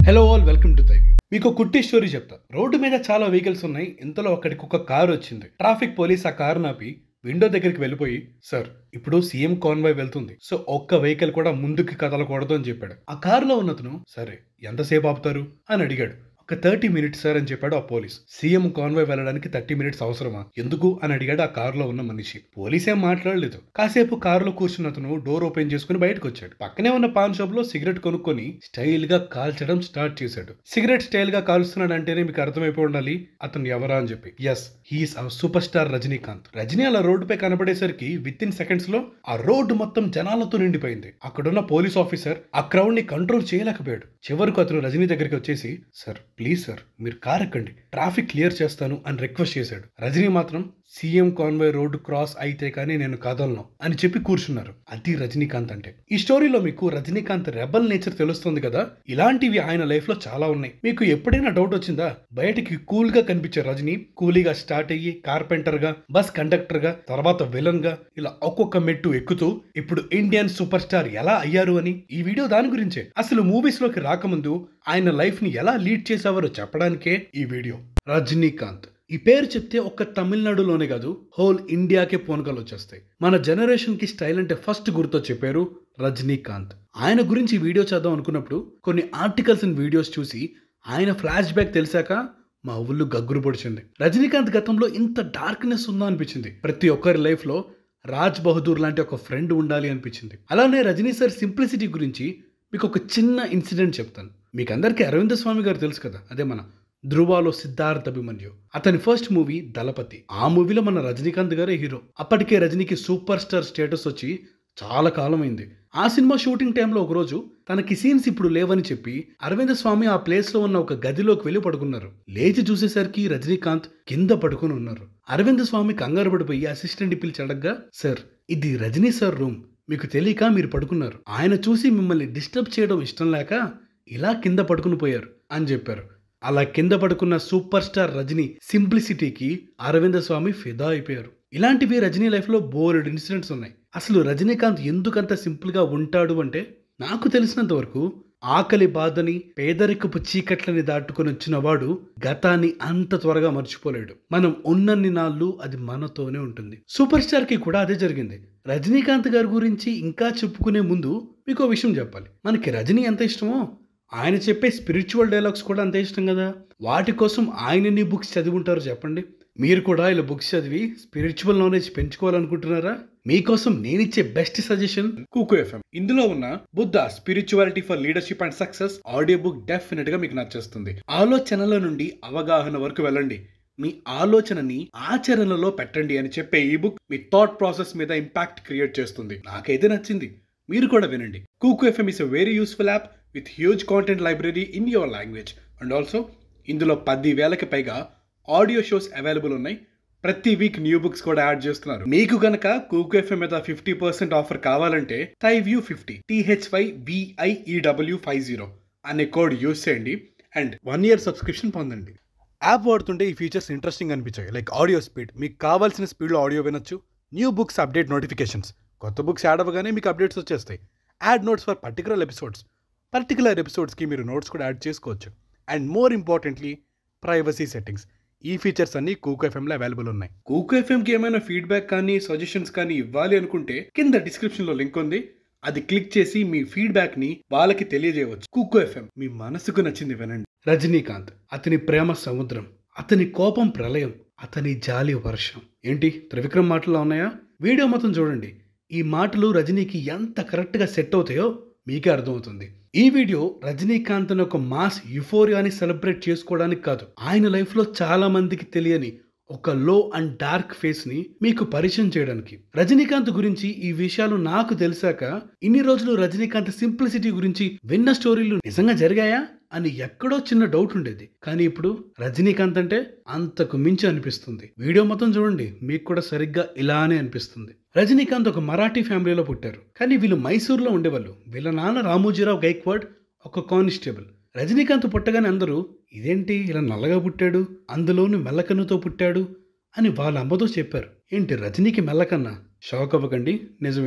hello all welcome to తైవ్యూ మీకు కుట్టి స్టోరీ చెప్తా రోడ్డు మీద చాలా వెహికల్స్ ఉన్నాయి ఇంతలో అక్కడికి ఒక కార్ వచ్చింది ట్రాఫిక్ పోలీస్ ఆ కార్ నాపి విండో దగ్గరికి వెళ్ళిపోయి సార్ ఇప్పుడు సీఎం కాన్వాయ్ వెళ్తుంది సో ఒక్క వెహికల్ కూడా ముందుకి కదలకూడదు అని చెప్పాడు ఆ కారులో ఉన్నతను సరే ఎంతసేపు ఆపుతారు అని అడిగాడు ఒక థర్టీ మినిట్స్ సార్ అని చెప్పాడు ఆ పోలీస్ సీఎం కాన్వాయ్ వెళ్ళడానికి థర్టీ మినిట్స్ అవసరమా ఎందుకు అని అడిగాడు ఆ కారులో ఉన్న మనిషి పోలీస్ ఏం మాట్లాడలేదు కాసేపు కారులో కూర్చున్న అతను డోర్ ఓపెన్ చేసుకుని బయటకు వచ్చాడు పక్కనే ఉన్న పాన్ షాప్ లో సిగరెట్ కొనుక్కొని స్టైల్ గా కాల్చడం స్టార్ట్ చేశాడు సిగరెట్ స్టైల్ గా కాల్స్తున్నాడు అంటేనే మీకు అర్థమైపోయి ఉండాలి అతను ఎవరా అని చెప్పి ఎస్ హీస్ ఆ సూపర్ స్టార్ రజనీకాంత్ రజనీ అలా రోడ్డుపై కనబడేసరికి విత్ ఇన్ సెకండ్స్ లో ఆ రోడ్డు మొత్తం జనాలతో నిండిపోయింది అక్కడున్న పోలీస్ ఆఫీసర్ ఆ క్రౌడ్ ని కంట్రోల్ చేయలేకపోయాడు చివరకు అతను రజనీ దగ్గరికి వచ్చేసి సార్ ప్లీజ్ సార్ మీరు కార్ ఎక్కండి ట్రాఫిక్ క్లియర్ చేస్తాను అని రిక్వెస్ట్ చేశాడు రజనీ మాత్రం సీఎం కాన్వాయ్ రోడ్డు క్రాస్ అయితే కానీ నేను కదలను అని చెప్పి కూర్చున్నారు అది రజనీకాంత్ అంటే ఈ స్టోరీలో మీకు రజనీకాంత్ రెబల్ నేచర్ తెలుస్తుంది కదా ఇలాంటివి ఆయన లైఫ్ లో చాలా ఉన్నాయి మీకు ఎప్పుడైనా డౌట్ వచ్చిందా బయటికి కూల్ గా కనిపించే రజనీ కూలీగా స్టార్ట్ అయ్యి కార్పెంటర్ గా బస్ కండక్టర్ గా తర్వాత విలన్ గా ఇలా ఒక్కొక్క మెట్టు ఎక్కుతూ ఇప్పుడు ఇండియన్ సూపర్ స్టార్ ఎలా అయ్యారు అని ఈ వీడియో దాని గురించే అసలు మూవీస్ లోకి రాకముందు ఆయన లైఫ్ ని ఎలా లీడ్ చేసేవారో చెప్పడానికే ఈ వీడియో రజనీకాంత్ ఈ పేరు చెప్తే ఒక్క తమిళనాడులోనే కాదు హోల్ ఇండియాకే పోనకలు వచ్చేస్తాయి మన జనరేషన్ కి స్టైల్ అంటే ఫస్ట్ గుర్తొచ్చే పేరు రజనీకాంత్ ఆయన గురించి ఈ వీడియో చేద్దాం అనుకున్నప్పుడు కొన్ని ఆర్టికల్స్ అండ్ వీడియోస్ చూసి ఆయన ఫ్లాష్ బ్యాక్ తెలిసాక మా ఊళ్ళు గగ్గురు పొడిచింది రజనీకాంత్ గతంలో ఇంత డార్క్నెస్ ఉందా అనిపించింది ప్రతి ఒక్కరి లైఫ్ లో రాజ్ బహదూర్ లాంటి ఒక ఫ్రెండ్ ఉండాలి అనిపించింది అలానే రజనీ సార్ సింప్లిసిటీ గురించి మీకు ఒక చిన్న ఇన్సిడెంట్ చెప్తాను మీకు అందరికీ అరవింద స్వామి గారు తెలుసు కదా అదే మన ధ్రువాలో సిద్ధార్థ్ అభిమన్యు అతని ఫస్ట్ మూవీ దళపతి ఆ మూవీలో మన రజనీకాంత్ గారే హీరో అప్పటికే రజనీకి సూపర్ స్టార్ స్టేటస్ వచ్చి చాలా కాలమైంది ఆ సినిమా షూటింగ్ టైంలో ఒకరోజు తనకి సీన్స్ ఇప్పుడు లేవని చెప్పి అరవింద స్వామి ఆ ప్లేస్ లో ఉన్న ఒక గదిలోకి వెళ్ళి పడుకున్నారు లేచి చూసేసరికి రజనీకాంత్ కింద పడుకుని ఉన్నారు అరవింద స్వామి కంగారు పడిపోయి అసిస్టెంట్ పిలిచి అడగ్గా సార్ ఇది రజనీ సార్ రూమ్ మీకు తెలియక మీరు పడుకున్నారు ఆయన చూసి మిమ్మల్ని డిస్టర్బ్ చేయడం ఇష్టం లేక ఇలా కింద పడుకుని పోయారు అని చెప్పారు అలా కింద పడుకున్న సూపర్ స్టార్ రజనీ సింప్లిసిటీకి అరవింద స్వామి ఫిదా అయిపోయారు ఇలాంటివి రజనీ లైఫ్లో బోలెడు ఇన్సిడెంట్స్ ఉన్నాయి అసలు రజనీకాంత్ ఎందుకంత సింపుల్గా ఉంటాడు అంటే నాకు తెలిసినంత వరకు ఆకలి బాధని పేదరికపు చీకట్లని దాటుకొని వచ్చిన వాడు గతాన్ని అంత త్వరగా మర్చిపోలేడు మనం ఉన్నన్ని నాళ్ళు అది మనతోనే ఉంటుంది సూపర్ స్టార్ కి కూడా అదే జరిగింది రజనీకాంత్ గారి గురించి ఇంకా చెప్పుకునే ముందు మీకు ఒక విషయం చెప్పాలి మనకి రజనీ ఎంత ఇష్టమో ఆయన చెప్పే స్పిరిచువల్ డైలాగ్స్ కూడా అంతే ఇష్టం కదా వాటి కోసం ఆయన ఎన్ని బుక్స్ చదివి ఉంటారో చెప్పండి మీరు కూడా ఇలా బుక్స్ చదివి స్పిరిచువల్ నాలెడ్జ్ పెంచుకోవాలనుకుంటున్నారా మీకోసం నేనిచ్చే బెస్ట్ సజెషన్ కుకు ఎఫ్ఎం ఇందులో ఉన్న Buddha spirituality for leadership and success audio book definite గా మీకు నచ్చేస్తుంది ఆలోచనల నుండి అవగాహన వరకు వెళ్ళండి మీ ఆలోచనని ఆచరణలో పెట్టండి అని చెప్పే ఈ బుక్ మీ థాట్ ప్రాసెస్ మీద ఇంపాక్ట్ క్రియేట్ చేస్తుంది నాకైతే నచ్చింది మీరు కూడా వినండి Kuku FM is a very useful app with huge content library in your language and also ఇందులో పది వేలకి పైగా ఆడియో షోస్ అవైలబుల్ ఉన్నాయి ప్రతి వీక్ న్యూ బుక్స్ కూడా యాడ్ చేస్తున్నారు మీకు గనక కూకు ఎఫ్ఎం మీద ఫిఫ్టీ పర్సెంట్ ఆఫర్ కావాలంటే thy view fifty THY VIEW five zero అనే కోడ్ యూస్ చేయండి అండ్ వన్ ఇయర్ సబ్స్క్రిప్షన్ పొందండి యాప్ వాడుతుంటే ఈ ఫీచర్స్ ఇంట్రెస్టింగ్ అనిపించాయి లైక్ ఆడియో స్పీడ్ మీకు కావాల్సిన స్పీడ్లో ఆడియో వినొచ్చు న్యూ బుక్స్ అప్డేట్ నోటిఫికేషన్స్ కొత్త బుక్స్ యాడ్ అవ్వగానే మీకు అప్డేట్స్ వచ్చేస్తాయి add notes for particular episodes particular ఎపిసోడ్స్కి మీరు నోట్స్ కూడా యాడ్ చేసుకోవచ్చు and more importantly privacy settings ఈ ఫీచర్స్ అన్ని కూకు ఎఫ్ఎంలో అవైలబుల్ ఉన్నాయి కూకు ఎఫ్ఎంకి ఏమైనా ఫీడ్బ్యాక్ కానీ సజెషన్స్ కానీ ఇవ్వాలి అనుకుంటే కింద డిస్క్రిప్షన్లో లింక్ ఉంది అది క్లిక్ చేసి మీ ఫీడ్బ్యాక్ ని వాళ్ళకి తెలియజేయవచ్చు కుక్కు ఎఫ్ఎం మీ మనసుకు నచ్చింది వినండి రజనీకాంత్ అతని ప్రేమ సముద్రం అతని కోపం ప్రళయం అతని జాలి వర్షం ఏంటి త్రివిక్రమ్ మాటల్లో ఉన్నాయా వీడియో మొత్తం చూడండి ఈ మాటలు రజనీకి ఎంత కరెక్ట్గా సెట్ అవుతాయో మీకే అర్థమవుతుంది ఈ వీడియో రజనీకాంత్ ఒక మాస్ యుఫోరియాని సెలబ్రేట్ చేసుకోవడానికి కాదు ఆయన లైఫ్లో చాలా మందికి తెలియని ఒక లో అండ్ డార్క్ ఫేస్ ని మీకు పరిచయం చేయడానికి రజనీకాంత్ గురించి ఈ విషయాలు నాకు తెలిసాక ఇన్ని రోజులు రజనీకాంత్ సింప్లిసిటీ గురించి విన్న స్టోరీలు నిజంగా జరిగాయా అని ఎక్కడో చిన్న డౌట్ ఉండేది కానీ ఇప్పుడు రజనీకాంత్ అంటే అంతకు మించి అనిపిస్తుంది వీడియో మొత్తం చూడండి మీకు కూడా సరిగ్గా ఇలానే అనిపిస్తుంది రజనీకాంత్ ఒక మరాఠీ ఫ్యామిలీలో పుట్టారు కానీ వీళ్ళు మైసూర్లో ఉండేవాళ్ళు వీళ్ళ నాన్న రామోజీరావు గైక్వాడ్ ఒక కానిస్టేబుల్ రజనీకాంత్ పుట్టగానే అందరూ ఇదేంటి ఇలా నల్లగా పుట్టాడు అందులోను మెల్లకన్నుతో పుట్టాడు అని వాళ్ళ అమ్మతో చెప్పారు ఏంటి రజనీకి మెల్లకన్నా షాక్ అవ్వకండి నిజమే అది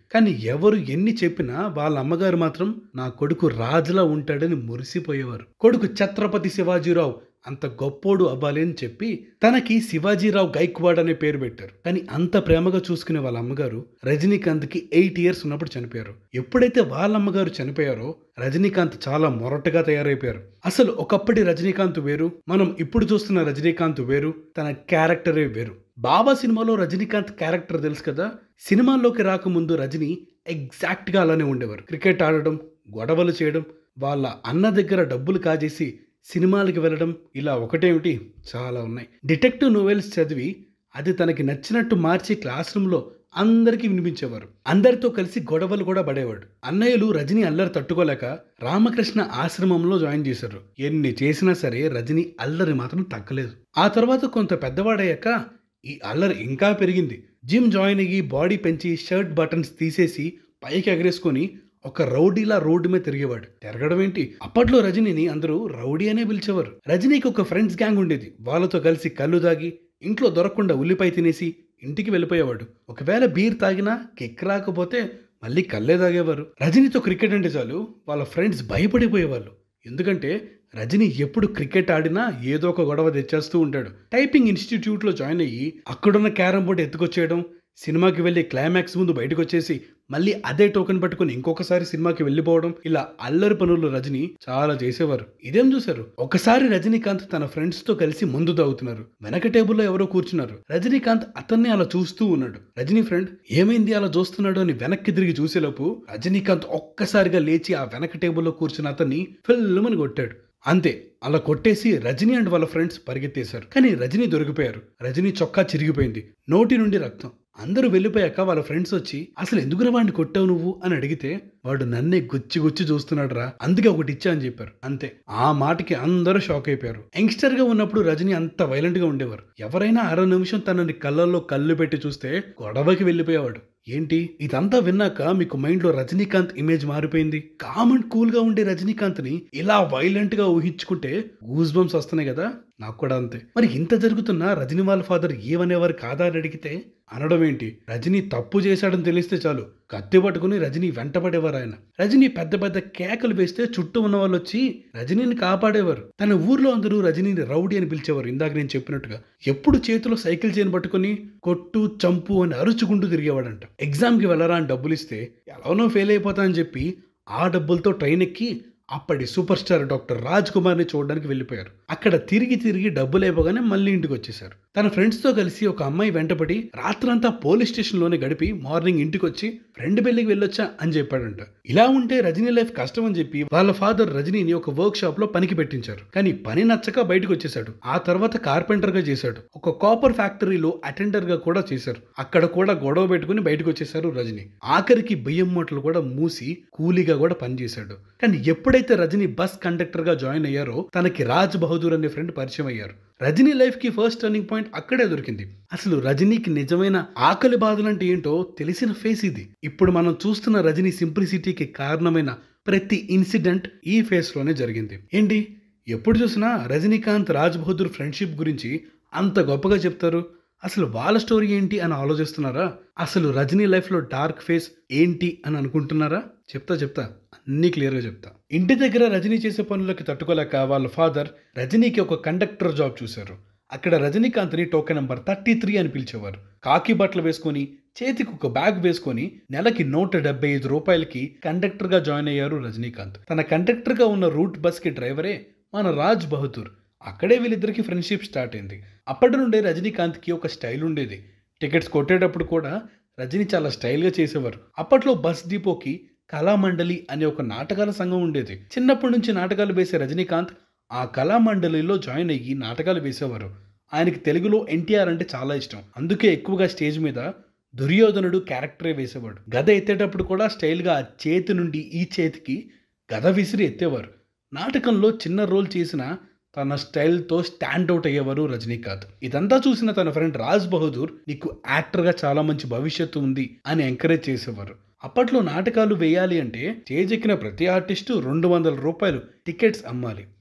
కానీ ఎవరు ఎన్ని చెప్పినా వాళ్ళ అమ్మగారు మాత్రం నా కొడుకు రాజులా ఉంటాడని మురిసిపోయేవారు కొడుకు ఛత్రపతి శివాజీరావు అంత గొప్పోడు అవ్వాలి అని చెప్పి తనకి శివాజీరావు గైక్వాడ్ అనే పేరు పెట్టారు కానీ అంత ప్రేమగా చూసుకునే వాళ్ళ అమ్మగారు రజనీకాంత్కి ఎయిట్ ఇయర్స్ ఉన్నప్పుడు చనిపోయారు ఎప్పుడైతే వాళ్ళ అమ్మగారు చనిపోయారో రజనీకాంత్ చాలా మొరటగా తయారైపోయారు అసలు ఒకప్పటి రజనీకాంత్ వేరు మనం ఇప్పుడు చూస్తున్న రజనీకాంత్ వేరు తన క్యారెక్టరే వేరు బాబా సినిమాలో రజనీకాంత్ క్యారెక్టర్ తెలుసు కదా సినిమాల్లోకి రాకముందు రజనీ ఎగ్జాక్ట్గా అలానే ఉండేవారు క్రికెట్ ఆడడం గొడవలు చేయడం వాళ్ళ అన్న దగ్గర డబ్బులు కాజేసి సినిమాలకి వెళ్ళడం ఇలా ఒకటేమిటి చాలా ఉన్నాయి డిటెక్టివ్ నోవెల్స్ చదివి అది తనకి నచ్చినట్టు మార్చి క్లాస్ రూమ్లో అందరికీ వినిపించేవారు అందరితో కలిసి గొడవలు కూడా పడేవాడు అన్నయ్యలు రజనీ అల్లరి తట్టుకోలేక రామకృష్ణ ఆశ్రమంలో జాయిన్ చేశారు ఎన్ని చేసినా సరే రజనీ అల్లరి మాత్రం తగ్గలేదు ఆ తర్వాత కొంత పెద్దవాడయ్యాక ఈ అల్లరి ఇంకా పెరిగింది జిమ్ జాయిన్ అయ్యి బాడీ పెంచి షర్ట్ బటన్స్ తీసేసి పైకి ఎగరేసుకొని ఒక రౌడీలా రోడ్డు మీద తిరిగేవాడు తిరగడం ఏంటి అప్పట్లో రజనీని అందరూ రౌడీ అనే పిలిచేవారు రజనీకి ఒక ఫ్రెండ్స్ గ్యాంగ్ ఉండేది వాళ్ళతో కలిసి కళ్ళు దాగి ఇంట్లో దొరకకుండా ఉల్లిపాయ తినేసి ఇంటికి వెళ్ళిపోయేవాడు ఒకవేళ బీర్ తాగినా కిక్ రాకపోతే మళ్ళీ కళ్ళే తాగేవారు రజనీతో క్రికెట్ అంటే చాలు వాళ్ళ ఫ్రెండ్స్ భయపడిపోయేవాళ్ళు ఎందుకంటే రజనీ ఎప్పుడు క్రికెట్ ఆడినా ఏదో ఒక గొడవ తెచ్చేస్తూ ఉంటాడు టైపింగ్ ఇన్స్టిట్యూట్లో జాయిన్ అయ్యి అక్కడున్న క్యారమ్ బోర్డు ఎత్తుకొచ్చేయడం సినిమాకి వెళ్ళి క్లైమాక్స్ ముందు బయటకు వచ్చేసి మళ్ళీ అదే టోకెన్ పట్టుకుని ఇంకొకసారి సినిమాకి వెళ్ళిపోవడం ఇలా అల్లరి పనులు రజనీ చాలా చేసేవారు ఇదేం చూశారు ఒకసారి రజనీకాంత్ తన ఫ్రెండ్స్ తో కలిసి ముందు తాగుతున్నారు వెనక టేబుల్లో ఎవరో కూర్చున్నారు రజనీకాంత్ అతన్ని అలా చూస్తూ ఉన్నాడు రజనీ ఫ్రెండ్ ఏమైంది అలా చూస్తున్నాడు అని వెనక్కి తిరిగి చూసేలోపు రజనీకాంత్ ఒక్కసారిగా లేచి ఆ వెనక టేబుల్లో కూర్చున్న అతన్ని ఫిల్మని కొట్టాడు అంతే అలా కొట్టేసి రజనీ అండ్ వాళ్ళ ఫ్రెండ్స్ పరిగెత్తేశారు కానీ రజనీ దొరికిపోయారు రజనీ చొక్కా చిరిగిపోయింది నోటి నుండి రక్తం అందరూ వెళ్ళిపోయాక వాళ్ళ ఫ్రెండ్స్ వచ్చి అసలు ఎందుకురా వాడిని కొట్టావు నువ్వు అని అడిగితే వాడు నన్నే గుచ్చి గుచ్చి చూస్తున్నాడు రా అందుకే ఒకటి ఇచ్చా అని చెప్పారు అంతే ఆ మాటకి అందరూ షాక్ అయిపోయారు యంగ్స్టర్ గా ఉన్నప్పుడు రజనీ అంత వైలెంట్ గా ఉండేవారు ఎవరైనా అర నిమిషం తనని కళ్ళల్లో కళ్ళు పెట్టి చూస్తే గొడవకి వెళ్ళిపోయేవాడు ఏంటి ఇదంతా విన్నాక మీకు మైండ్ లో రజనీకాంత్ ఇమేజ్ మారిపోయింది కామ్ అండ్ కూల్ గా ఉండే రజనీకాంత్ ని ఇలా వైలెంట్ గా ఊహించుకుంటే గూస్ బంప్స్ వస్తున్నాయి కదా నాకు కూడా అంతే మరి ఇంత జరుగుతున్నా రజనీ వాళ్ళ ఫాదర్ ఏమనేవారు కాదా అని అడిగితే అనడం ఏంటి రజనీ తప్పు చేశాడని తెలిస్తే చాలు కత్తి పట్టుకుని రజనీ వెంటపడేవారు ఆయన రజనీ పెద్ద పెద్ద కేకలు వేస్తే చుట్టూ ఉన్న వాళ్ళు వచ్చి రజనీని కాపాడేవారు తన ఊర్లో అందరూ రజనీని రౌడీ అని పిలిచేవారు ఇందాక నేను చెప్పినట్టుగా ఎప్పుడు చేతిలో సైకిల్ చేయని పట్టుకుని కొట్టు చంపు అని అరుచుకుంటూ తిరిగేవాడంట ఎగ్జామ్కి వెళ్ళరా అని డబ్బులు ఇస్తే ఎలానో ఫెయిల్ అయిపోతా అని చెప్పి ఆ డబ్బులతో ట్రైన్ ఎక్కి అప్పటి సూపర్ స్టార్ డాక్టర్ రాజ్ కుమార్ని చూడడానికి వెళ్ళిపోయారు అక్కడ తిరిగి తిరిగి డబ్బులు అయిపోగానే మళ్ళీ ఇంటికి వచ్చేసారు తన ఫ్రెండ్స్తో కలిసి ఒక అమ్మాయి వెంటపడి రాత్రంతా పోలీస్ స్టేషన్లోనే గడిపి మార్నింగ్ ఇంటికి వచ్చి ఫ్రెండ్ పెళ్లికి వెళ్ళొచ్చా అని చెప్పాడంట ఇలా ఉంటే రజనీ లైఫ్ కష్టం అని చెప్పి వాళ్ళ ఫాదర్ రజనీని ఒక వర్క్ షాప్ లో పనికి పెట్టించారు కానీ పని నచ్చక బయటకు వచ్చేసాడు ఆ తర్వాత కార్పెంటర్ గా చేశాడు ఒక కాపర్ ఫ్యాక్టరీలో అటెండర్ గా కూడా చేశారు అక్కడ కూడా గొడవ పెట్టుకుని బయటకు వచ్చేసారు రజనీ ఆఖరికి బియ్యం మూటలు కూడా మూసి కూలీగా కూడా పనిచేశాడు కానీ ఎప్పుడైతే రజనీ బస్ కండక్టర్ గా జాయిన్ అయ్యారో తనకి రాజ్ బహదూర్ అనే ఫ్రెండ్ పరిచయం అయ్యారు రజనీ లైఫ్ కి ఫస్ట్ టర్నింగ్ పాయింట్ అక్కడే దొరికింది అసలు రజనీకి నిజమైన ఆకలి బాధలంటే ఏంటో తెలిసిన ఫేస్ ఇది ఇప్పుడు మనం చూస్తున్న రజనీ సింప్లిసిటీకి కారణమైన ప్రతి ఇన్సిడెంట్ ఈ ఫేస్ లోనే జరిగింది ఏంటి ఎప్పుడు చూసినా రజనీకాంత్ రాజ్ బహదూర్ ఫ్రెండ్షిప్ గురించి అంత గొప్పగా చెప్తారు అసలు వాళ్ళ స్టోరీ ఏంటి అని ఆలోచిస్తున్నారా అసలు రజనీ లైఫ్లో డార్క్ ఫేస్ ఏంటి అని అనుకుంటున్నారా చెప్తా చెప్తా అన్నీ క్లియర్గా చెప్తా ఇంటి దగ్గర రజనీ చేసే పనులకి తట్టుకోలేక వాళ్ళ ఫాదర్ రజనీకి ఒక కండక్టర్ జాబ్ చూశారు అక్కడ రజనీకాంత్ని టోకెన్ నెంబర్ థర్టీ త్రీ అని పిలిచేవారు కాకి బట్టలు వేసుకొని చేతికి ఒక బ్యాగ్ వేసుకొని నెలకి నూట డెబ్బై ఐదు రూపాయలకి కండక్టర్గా జాయిన్ అయ్యారు రజనీకాంత్ తన కండక్టర్గా ఉన్న రూట్ బస్కి డ్రైవరే మన రాజ్ బహదూర్ అక్కడే వీళ్ళిద్దరికి ఫ్రెండ్షిప్ స్టార్ట్ అయింది అప్పటి నుండే రజనీకాంత్కి ఒక స్టైల్ ఉండేది టికెట్స్ కొట్టేటప్పుడు కూడా రజనీ చాలా స్టైల్గా చేసేవారు అప్పట్లో బస్ డిపోకి కళామండలి అనే ఒక నాటకాల సంఘం ఉండేది చిన్నప్పటి నుంచి నాటకాలు వేసే రజనీకాంత్ ఆ కళామండలిలో జాయిన్ అయ్యి నాటకాలు వేసేవారు ఆయనకి తెలుగులో ఎన్టీఆర్ అంటే చాలా ఇష్టం అందుకే ఎక్కువగా స్టేజ్ మీద దుర్యోధనుడు క్యారెక్టరే వేసేవాడు గద ఎత్తేటప్పుడు కూడా స్టైల్గా ఆ చేతి నుండి ఈ చేతికి గద విసిరి ఎత్తేవారు నాటకంలో చిన్న రోల్ చేసిన తన స్టైల్తో స్టాండ్ అవుట్ అయ్యేవారు రజనీకాంత్ ఇదంతా చూసిన తన ఫ్రెండ్ రాజ్ బహదూర్ నీకు యాక్టర్గా చాలా మంచి భవిష్యత్తు ఉంది అని ఎంకరేజ్ చేసేవారు అప్పట్లో నాటకాలు వేయాలి అంటే స్టేజ్ ఎక్కిన ప్రతి ఆర్టిస్టు రెండు వందల రూపాయలు టికెట్స్ అమ్మాలి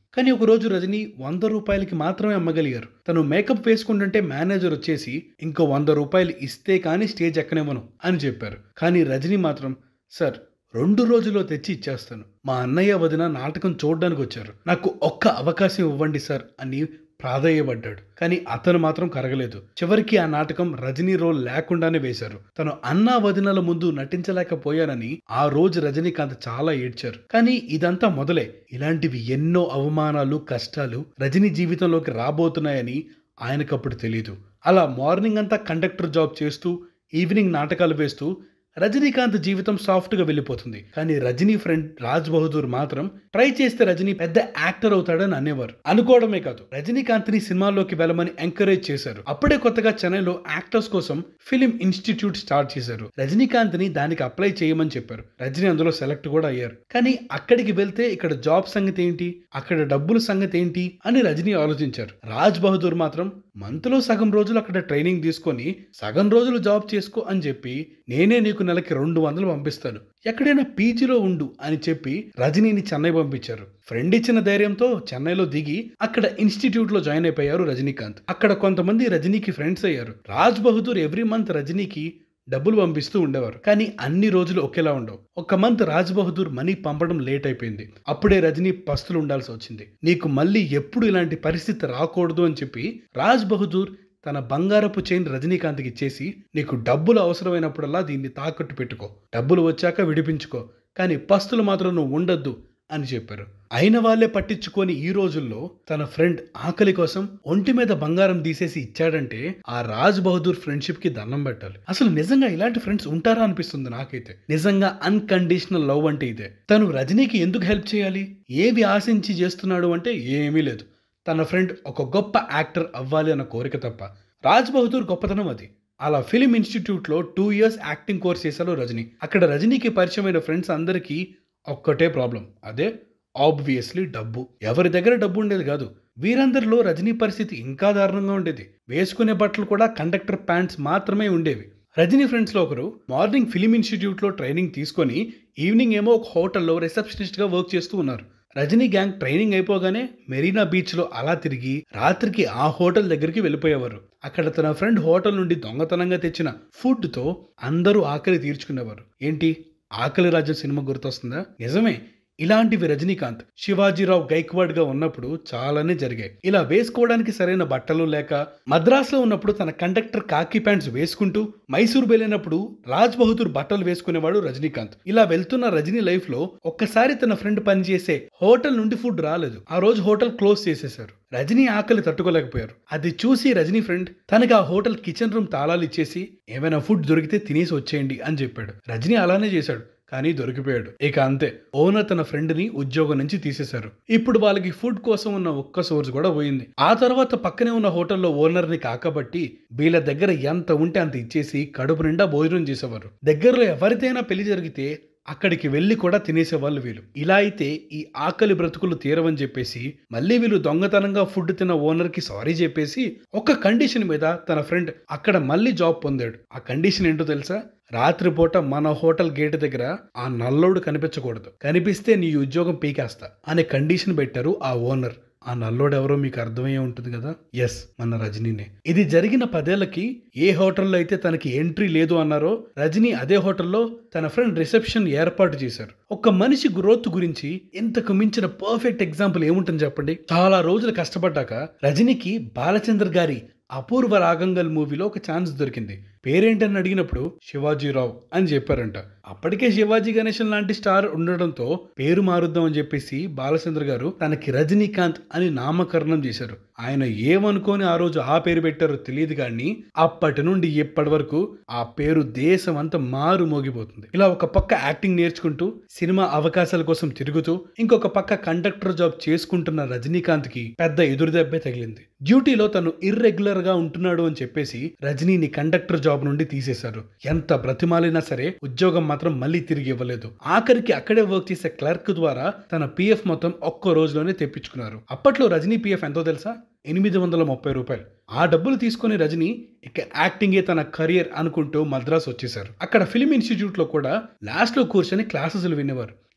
కానీ ఒక రోజు రజనీ వంద రూపాయలకి మాత్రమే అమ్మగలిగారు తను మేకప్ వేసుకుంటుంటే మేనేజర్ వచ్చేసి ఇంకో వంద రూపాయలు ఇస్తే కానీ స్టేజ్ ఎక్కనివ్వను అని చెప్పారు కానీ రజనీ మాత్రం సార్ రెండు రోజుల్లో తెచ్చి ఇచ్చేస్తాను మా అన్నయ్య వదిన నాటకం చూడడానికి వచ్చారు నాకు ఒక్క అవకాశం ఇవ్వండి సార్ అని ప్రాధేయపడ్డాడు కానీ అతను మాత్రం కరగలేదు చివరికి ఆ నాటకం రజనీ రోల్ లేకుండానే వేశారు తను అన్నా వదినల ముందు నటించలేకపోయానని ఆ రోజు రజనీకాంత్ చాలా ఏడ్చారు కానీ ఇదంతా మొదలే ఇలాంటివి ఎన్నో అవమానాలు కష్టాలు రజనీ జీవితంలోకి రాబోతున్నాయని ఆయనకప్పుడు తెలియదు అలా మార్నింగ్ అంతా కండక్టర్ జాబ్ చేస్తూ ఈవినింగ్ నాటకాలు వేస్తూ రజనీకాంత్ జీవితం సాఫ్ట్ గా వెళ్ళిపోతుంది కానీ రజనీ ఫ్రెండ్ రాజ్ బహదూర్ మాత్రం ట్రై చేస్తే రజనీ పెద్ద యాక్టర్ అవుతాడని అనేవారు అనుకోవడమే కాదు రజనీకాంత్ ని సినిమాల్లోకి వెళ్ళమని ఎంకరేజ్ చేశారు అప్పుడే కొత్తగా చెన్నైలో యాక్టర్స్ కోసం ఫిలిం ఇన్స్టిట్యూట్ స్టార్ట్ చేశారు రజనీకాంత్ ని దానికి అప్లై చేయమని చెప్పారు రజనీ అందులో సెలెక్ట్ కూడా అయ్యారు కానీ అక్కడికి వెళ్తే ఇక్కడ జాబ్ సంగతి ఏంటి అక్కడ డబ్బుల సంగతి ఏంటి అని రజనీ ఆలోచించారు రాజ్ బహదూర్ మాత్రం మంత్లో సగం రోజులు అక్కడ ట్రైనింగ్ తీసుకొని సగం రోజులు జాబ్ చేసుకో అని చెప్పి నేనే నీకు నెలకి రెండు వందలు పంపిస్తాను ఎక్కడైనా పీజీలో ఉండు అని చెప్పి రజనీని చెన్నై పంపించారు ఫ్రెండ్ ఇచ్చిన ధైర్యంతో చెన్నైలో దిగి అక్కడ ఇన్స్టిట్యూట్ లో జాయిన్ అయిపోయారు రజనీకాంత్ అక్కడ కొంతమంది రజనీకి ఫ్రెండ్స్ అయ్యారు రాజ్ బహదూర్ ఎవ్రీ మంత్ రజనీకి డబ్బులు పంపిస్తూ ఉండేవారు కానీ అన్ని రోజులు ఒకేలా ఉండవు ఒక మంత్ రాజ్ బహదూర్ మనీ పంపడం లేట్ అయిపోయింది అప్పుడే రజనీ పస్తులు ఉండాల్సి వచ్చింది నీకు మళ్ళీ ఎప్పుడు ఇలాంటి పరిస్థితి రాకూడదు అని చెప్పి రాజ్ బహదూర్ తన బంగారపు చైన్ రజనీకాంత్కి ఇచ్చేసి నీకు డబ్బులు అవసరమైనప్పుడల్లా దీన్ని తాకట్టు పెట్టుకో డబ్బులు వచ్చాక విడిపించుకో కానీ పస్తులు మాత్రం నువ్వు ఉండొద్దు అని చెప్పారు అయిన వాళ్ళే పట్టించుకొని ఈ రోజుల్లో తన ఫ్రెండ్ ఆకలి కోసం ఒంటి మీద బంగారం తీసేసి ఇచ్చాడంటే ఆ రాజ్ బహదూర్ ఫ్రెండ్షిప్ కి దండం పెట్టాలి అసలు నిజంగా ఇలాంటి ఫ్రెండ్స్ ఉంటారా అనిపిస్తుంది నాకైతే నిజంగా అన్కండిషనల్ లవ్ అంటే ఇదే తను రజనీకి ఎందుకు హెల్ప్ చేయాలి ఏవి ఆశించి చేస్తున్నాడు అంటే ఏమీ లేదు తన ఫ్రెండ్ ఒక గొప్ప యాక్టర్ అవ్వాలి అన్న కోరిక తప్ప రాజ్ బహదూర్ గొప్పతనం అది అలా ఫిలిం ఇన్స్టిట్యూట్లో టూ ఇయర్స్ యాక్టింగ్ కోర్స్ చేశారు రజనీ అక్కడ రజనీకి పరిచయమైన ఫ్రెండ్స్ అందరికీ ఒక్కటే ప్రాబ్లం అదే ఆబ్వియస్లీ డబ్బు ఎవరి దగ్గర డబ్బు ఉండేది కాదు వీరందరిలో రజనీ పరిస్థితి ఇంకా దారుణంగా ఉండేది వేసుకునే బట్టలు కూడా కండక్టర్ ప్యాంట్స్ మాత్రమే ఉండేవి రజనీ ఫ్రెండ్స్లో ఒకరు మార్నింగ్ ఫిలిం ఇన్స్టిట్యూట్లో ట్రైనింగ్ తీసుకొని ఈవినింగ్ ఏమో ఒక హోటల్లో రిసెప్షనిస్ట్గా వర్క్ చేస్తూ ఉన్నారు రజనీ గ్యాంగ్ ట్రైనింగ్ అయిపోగానే మెరీనా బీచ్లో అలా తిరిగి రాత్రికి ఆ హోటల్ దగ్గరికి వెళ్ళిపోయేవారు అక్కడ తన ఫ్రెండ్ హోటల్ నుండి దొంగతనంగా తెచ్చిన ఫుడ్తో అందరూ ఆకలి తీర్చుకునేవారు ఏంటి ఆకలి రాజ్యం సినిమా గుర్తొస్తుందా నిజమే ఇలాంటివి రజనీకాంత్ శివాజీరావు గైక్వాడ్ గా ఉన్నప్పుడు చాలానే జరిగాయి ఇలా వేసుకోవడానికి సరైన బట్టలు లేక మద్రాసులో ఉన్నప్పుడు తన కండక్టర్ కాకి ప్యాంట్స్ వేసుకుంటూ మైసూర్ వెళ్ళినప్పుడు రాజ్ బహదూర్ బట్టలు వేసుకునేవాడు రజనీకాంత్ ఇలా వెళ్తున్న రజనీ లైఫ్ లో ఒక్కసారి తన ఫ్రెండ్ పనిచేసే హోటల్ నుండి ఫుడ్ రాలేదు ఆ రోజు హోటల్ క్లోజ్ చేసేశారు రజనీ ఆకలి తట్టుకోలేకపోయారు అది చూసి రజనీ ఫ్రెండ్ తనకి ఆ హోటల్ కిచెన్ రూమ్ తాళాలు ఇచ్చేసి ఏమైనా ఫుడ్ దొరికితే తినేసి వచ్చేయండి అని చెప్పాడు రజనీ అలానే చేశాడు కానీ దొరికిపోయాడు ఇక అంతే ఓనర్ తన ఫ్రెండ్ ని ఉద్యోగం నుంచి తీసేశారు ఇప్పుడు వాళ్ళకి ఫుడ్ కోసం ఉన్న ఒక్క సోర్స్ కూడా పోయింది ఆ తర్వాత పక్కనే ఉన్న హోటల్లో ఓనర్ ని కాకబట్టి వీళ్ళ దగ్గర ఎంత ఉంటే అంత ఇచ్చేసి కడుపు నిండా భోజనం చేసేవారు దగ్గరలో ఎవరిదైనా పెళ్లి జరిగితే అక్కడికి వెళ్ళి కూడా తినేసేవాళ్ళు వీళ్ళు ఇలా అయితే ఈ ఆకలి బ్రతుకులు తీరవని చెప్పేసి మళ్ళీ వీళ్ళు దొంగతనంగా ఫుడ్ తిన్న ఓనర్ కి సారీ చెప్పేసి ఒక కండిషన్ మీద తన ఫ్రెండ్ అక్కడ మళ్ళీ జాబ్ పొందాడు ఆ కండిషన్ ఏంటో తెలుసా రాత్రిపూట మన హోటల్ గేట్ దగ్గర ఆ నల్లోడు కనిపించకూడదు కనిపిస్తే నీ ఉద్యోగం పీకేస్తా అనే కండిషన్ పెట్టారు ఆ ఓనర్ ఆ నల్లోడు ఎవరో మీకు అర్థమయ్యే ఉంటుంది కదా ఎస్ మన రజనీనే ఇది జరిగిన పదేళ్లకి ఏ హోటల్లో అయితే తనకి ఎంట్రీ లేదు అన్నారో రజనీ అదే హోటల్లో తన ఫ్రెండ్ రిసెప్షన్ ఏర్పాటు చేశారు ఒక మనిషి గ్రోత్ గురించి ఇంతకు మించిన పర్ఫెక్ట్ ఎగ్జాంపుల్ ఏముంటుంది చెప్పండి చాలా రోజులు కష్టపడ్డాక రజనీకి బాలచంద్ర గారి అపూర్వ రాగంగల్ మూవీలో ఒక ఛాన్స్ దొరికింది పేరేంటని అడిగినప్పుడు శివాజీరావు అని చెప్పారంట అప్పటికే శివాజీ గణేశన్ లాంటి స్టార్ ఉండడంతో పేరు మారుద్దాం అని చెప్పేసి బాలచంద్ర గారు తనకి రజనీకాంత్ అని నామకరణం చేశారు ఆయన ఏమనుకొని ఆ రోజు ఆ పేరు పెట్టారో తెలియదు కానీ అప్పటి నుండి ఇప్పటి వరకు ఆ పేరు దేశం అంతా మారు మోగిపోతుంది ఇలా ఒక పక్క యాక్టింగ్ నేర్చుకుంటూ సినిమా అవకాశాల కోసం తిరుగుతూ ఇంకొక పక్క కండక్టర్ జాబ్ చేసుకుంటున్న రజనీకాంత్ కి పెద్ద ఎదురుదెబ్బే తగిలింది డ్యూటీలో తను ఇర్రెగ్యులర్ గా ఉంటున్నాడు అని చెప్పేసి రజనీని కండక్టర్ జాబ్ నుండి తీసేశారు ఎంత బ్రతిమాలినా సరే ఉద్యోగం మాత్రం మళ్ళీ తిరిగి ఇవ్వలేదు ఆఖరికి అక్కడే వర్క్ చేసే క్లర్క్ ద్వారా తన పిఎఫ్ మొత్తం ఒక్క రోజులోనే తెప్పించుకున్నారు అప్పట్లో రజనీ పిఎఫ్ ఎంతో తెలుసా ఎనిమిది వందల ముప్పై రూపాయలు ఆ డబ్బులు తీసుకుని రజనీ ఇక యాక్టింగే తన కెరియర్ అనుకుంటూ మద్రాస్ వచ్చేశారు అక్కడ ఫిలిం ఇన్స్టిట్యూట్ లో కూడా లాస్ట్ లో కూర్చొని క్లాసెస్లు వినేవారు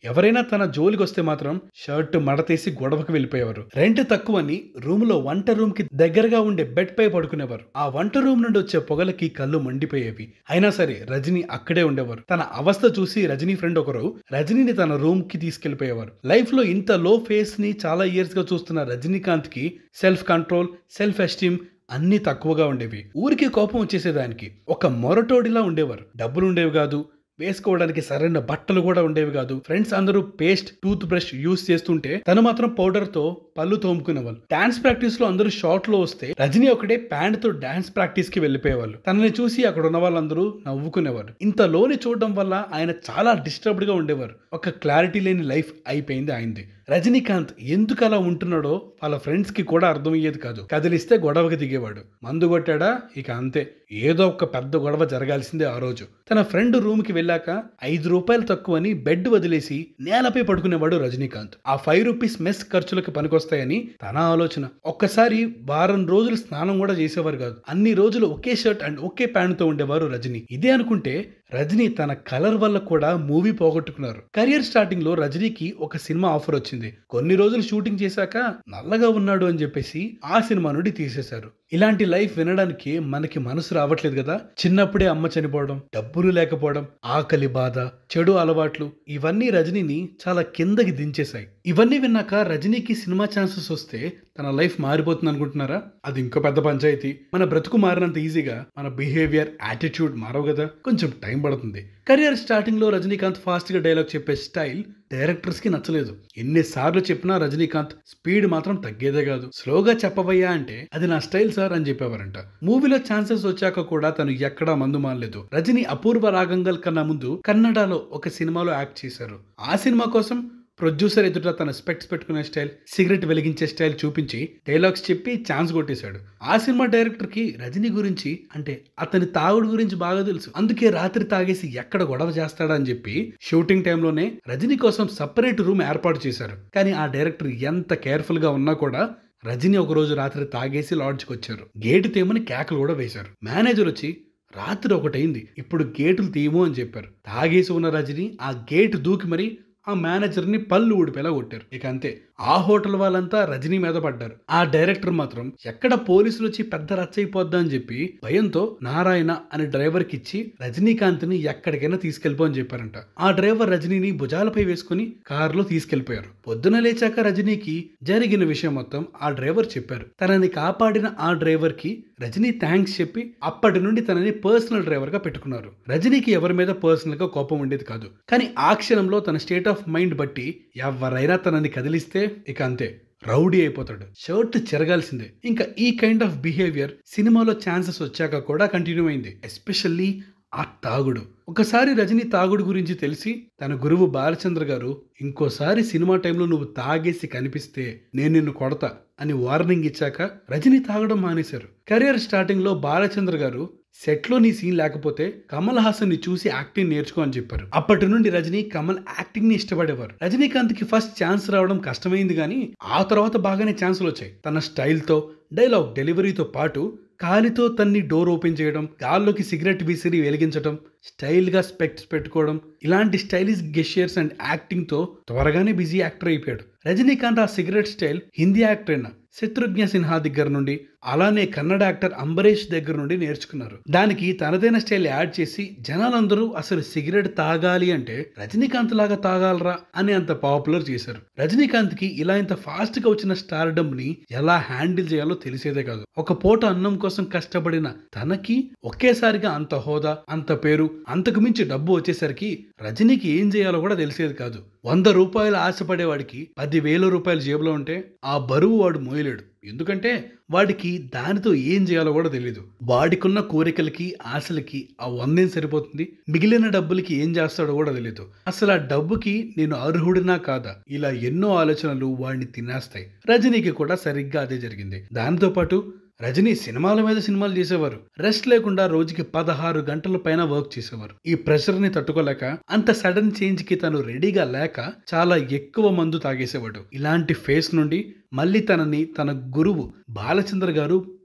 ఎవరైనా తన జోలికి వస్తే మాత్రం షర్ట్ మడతేసి గొడవకు వెళ్ళిపోయేవారు రెంట్ తక్కువని రూమ్ లో వంట రూమ్ కి దగ్గరగా ఉండే బెడ్ పై పడుకునేవారు ఆ వంట రూమ్ నుండి వచ్చే పొగలకి కళ్ళు మండిపోయేవి అయినా సరే రజనీ అక్కడే ఉండేవారు తన అవస్థ చూసి రజనీ ఫ్రెండ్ ఒకరు రజనీని తన రూమ్ కి తీసుకెళ్లిపోయేవారు లైఫ్ లో ఇంత లో ఫేస్ ని చాలా ఇయర్స్ గా చూస్తున్న రజనీకాంత్ కి సెల్ఫ్ కంట్రోల్ సెల్ఫ్ ఎస్టీమ్ అన్నీ తక్కువగా ఉండేవి ఊరికి కోపం వచ్చేసేదానికి ఒక మొరటోడిలా ఉండేవారు డబ్బులు ఉండేవి కాదు వేసుకోవడానికి సరైన బట్టలు కూడా ఉండేవి కాదు ఫ్రెండ్స్ అందరూ పేస్ట్ టూత్ బ్రష్ యూస్ చేస్తుంటే తను మాత్రం పౌడర్ తో పళ్ళు తోముకునేవాళ్ళు డాన్స్ ప్రాక్టీస్ లో అందరూ షార్ట్ లో వస్తే రజనీ ఒకటే ప్యాంట్ తో డాన్స్ ప్రాక్టీస్ కి వెళ్ళిపోయేవాళ్ళు తనని చూసి అక్కడ ఉన్న వాళ్ళందరూ నవ్వుకునేవారు ఇంత లోని చూడడం వల్ల ఆయన చాలా డిస్టర్బ్డ్ గా ఉండేవారు ఒక క్లారిటీ లేని లైఫ్ అయిపోయింది ఆయనది రజనీకాంత్ ఎందుకు అలా ఉంటున్నాడో వాళ్ళ ఫ్రెండ్స్ కి కూడా అర్థమయ్యేది కాదు కదిలిస్తే గొడవకి దిగేవాడు మందు కొట్టాడా ఇక అంతే ఏదో ఒక పెద్ద గొడవ జరగాల్సిందే ఆ రోజు తన ఫ్రెండ్ రూమ్ కి వెళ్ళాక ఐదు రూపాయలు తక్కువని బెడ్ వదిలేసి నేలపై పడుకునేవాడు రజనీకాంత్ ఆ ఫైవ్ రూపీస్ మెస్ ఖర్చులకు పనికొస్తాయని తన ఆలోచన ఒక్కసారి వారం రోజులు స్నానం కూడా చేసేవారు కాదు అన్ని రోజులు ఒకే షర్ట్ అండ్ ఒకే ప్యాంట్ తో ఉండేవారు రజనీ ఇదే అనుకుంటే రజనీ తన కలర్ వల్ల కూడా మూవీ పోగొట్టుకున్నారు కెరియర్ స్టార్టింగ్ లో రజనీకి ఒక సినిమా ఆఫర్ వచ్చింది కొన్ని రోజులు షూటింగ్ చేశాక నల్లగా ఉన్నాడు అని చెప్పేసి ఆ సినిమా నుండి తీసేశారు ఇలాంటి లైఫ్ వినడానికి మనకి మనసు రావట్లేదు కదా చిన్నప్పుడే అమ్మ చనిపోవడం డబ్బులు లేకపోవడం ఆకలి బాధ చెడు అలవాట్లు ఇవన్నీ రజనీని చాలా కిందకి దించేశాయి ఇవన్నీ విన్నాక రజనీకి సినిమా ఛాన్సెస్ వస్తే తన లైఫ్ మారిపోతుంది అనుకుంటున్నారా అది ఇంకో పెద్ద పంచాయతీ మన బ్రతుకు మారినంత ఈజీగా మన బిహేవియర్ యాటిట్యూడ్ మారవు కదా కొంచెం టైం పడుతుంది కెరియర్ స్టార్టింగ్ లో రజనీకాంత్ ఫాస్ట్ గా డైలాగ్ చెప్పే స్టైల్ డైరెక్టర్స్ కి నచ్చలేదు ఎన్నిసార్లు చెప్పినా రజనీకాంత్ స్పీడ్ మాత్రం తగ్గేదే కాదు స్లోగా చెప్పవయ్యా అంటే అది నా స్టైల్ సార్ అని చెప్పేవారంట మూవీలో ఛాన్సెస్ వచ్చాక కూడా తను ఎక్కడా మందు మానలేదు రజనీ అపూర్వ రాగంగల్ కన్నా ముందు కన్నడలో ఒక సినిమాలో యాక్ట్ చేశారు ఆ సినిమా కోసం ప్రొడ్యూసర్ ఎదుట తన స్పెక్ట్స్ పెట్టుకునే స్టైల్ సిగరెట్ వెలిగించే స్టైల్ చూపించి డైలాగ్స్ చెప్పి ఛాన్స్ కొట్టేశాడు ఆ సినిమా డైరెక్టర్ కి రజనీ గురించి అంటే అతని తాగుడు గురించి బాగా తెలుసు అందుకే రాత్రి తాగేసి ఎక్కడ గొడవ చేస్తాడా అని చెప్పి షూటింగ్ టైంలోనే రజనీ కోసం సపరేట్ రూమ్ ఏర్పాటు చేశారు కానీ ఆ డైరెక్టర్ ఎంత కేర్ఫుల్ గా ఉన్నా కూడా రజనీ ఒక రోజు రాత్రి తాగేసి లాడ్జ్కి వచ్చారు గేటు తీయమని కేకలు కూడా వేశారు మేనేజర్ వచ్చి రాత్రి ఒకటైంది ఇప్పుడు గేటులు తీయము అని చెప్పారు తాగేసి ఉన్న రజనీ ఆ గేటు దూకి మరి ఆ మేనేజర్ని పళ్ళు ఊడిపేలా కొట్టారు ఇక అంతే ఆ హోటల్ వాళ్ళంతా రజనీ మీద పడ్డారు ఆ డైరెక్టర్ మాత్రం ఎక్కడ పోలీసులు వచ్చి పెద్ద రచ్చయిపోద్దా అని చెప్పి భయంతో నారాయణ అనే డ్రైవర్కి ఇచ్చి రజనీకాంత్ ని ఎక్కడికైనా తీసుకెళ్ళిపో అని చెప్పారంట ఆ డ్రైవర్ రజనీని భుజాలపై వేసుకుని కారులో తీసుకెళ్లిపోయారు పొద్దున లేచాక రజనీకి జరిగిన విషయం మొత్తం ఆ డ్రైవర్ చెప్పారు తనని కాపాడిన ఆ డ్రైవర్ కి రజనీ థ్యాంక్స్ చెప్పి అప్పటి నుండి తనని పర్సనల్ డ్రైవర్ గా పెట్టుకున్నారు రజనీకి ఎవరి మీద పర్సనల్ గా కోపం ఉండేది కాదు కానీ ఆ క్షణంలో తన స్టేట్ ఆఫ్ మైండ్ బట్టి ఎవరైనా తనని కదిలిస్తే ఇక అంతే రౌడీ అయిపోతాడు షర్ట్ చెరగాల్సిందే ఇంకా ఈ కైండ్ ఆఫ్ బిహేవియర్ సినిమాలో ఛాన్సెస్ వచ్చాక కూడా కంటిన్యూ అయింది ఎస్పెషల్లీ ఆ తాగుడు ఒకసారి రజనీ తాగుడు గురించి తెలిసి తన గురువు బాలచంద్ర గారు ఇంకోసారి సినిమా టైంలో నువ్వు తాగేసి కనిపిస్తే నేను నిన్ను కొడతా అని వార్నింగ్ ఇచ్చాక రజనీ తాగడం మానేశారు కెరియర్ స్టార్టింగ్ లో బాలచంద్ర గారు సెట్ లో నీ సీన్ లేకపోతే కమల్ హాసన్ ని చూసి యాక్టింగ్ నేర్చుకో అని చెప్పారు అప్పటి నుండి రజనీ కమల్ యాక్టింగ్ ని ఇష్టపడేవారు రజనీకాంత్ కి ఫస్ట్ ఛాన్స్ రావడం కష్టమైంది కానీ ఆ తర్వాత బాగానే ఛాన్సులు వచ్చాయి తన స్టైల్ తో డైలాగ్ డెలివరీతో పాటు కాలితో తన్ని డోర్ ఓపెన్ చేయడం గాల్లోకి సిగరెట్ విసిరి వెలిగించడం స్టైల్గా స్పెక్ట్స్ పెట్టుకోవడం ఇలాంటి స్టైలిష్ గెషియర్స్ అండ్ యాక్టింగ్తో త్వరగానే బిజీ యాక్టర్ అయిపోయాడు రజనీకాంత్ ఆ సిగరెట్ స్టైల్ హిందీ యాక్టర్ అయిన శత్రుఘ్న సిన్హా దగ్గర నుండి అలానే కన్నడ యాక్టర్ అంబరీష్ దగ్గర నుండి నేర్చుకున్నారు దానికి తనదైన స్టైల్ యాడ్ చేసి జనాలందరూ అసలు సిగరెట్ తాగాలి అంటే రజనీకాంత్ లాగా తాగాలరా అని అంత పాపులర్ చేశారు రజనీకాంత్ కి ఇలా ఇంత ఫాస్ట్ గా వచ్చిన స్టార్డమ్ ని ఎలా హ్యాండిల్ చేయాలో తెలిసేదే కాదు ఒక పూట అన్నం కోసం కష్టపడిన తనకి ఒకేసారిగా అంత హోదా అంత పేరు అంతకు మించి డబ్బు వచ్చేసరికి రజనీకి ఏం చేయాలో కూడా తెలిసేది కాదు వంద రూపాయలు ఆశపడేవాడికి పదివేల రూపాయలు జేబులో ఉంటే ఆ బరువు వాడు మోయలేడు ఎందుకంటే వాడికి దానితో ఏం చేయాలో కూడా తెలియదు వాడికున్న కోరికలకి ఆశలకి ఆ వందేం సరిపోతుంది మిగిలిన డబ్బులకి ఏం చేస్తాడో కూడా తెలియదు అసలు ఆ డబ్బుకి నేను అర్హుడినా కాదా ఇలా ఎన్నో ఆలోచనలు వాడిని తినేస్తాయి రజనీకి కూడా సరిగ్గా అదే జరిగింది దానితో పాటు రజనీ సినిమాల మీద సినిమాలు చేసేవారు రెస్ట్ లేకుండా రోజుకి పదహారు గంటల పైన వర్క్ చేసేవారు ఈ ప్రెషర్ ని తట్టుకోలేక అంత సడన్ చేంజ్ కి తను రెడీగా లేక చాలా ఎక్కువ మందు తాగేసేవాడు ఇలాంటి ఫేస్ నుండి మళ్ళీ తనని తన గురువు బాలచంద్ర గారు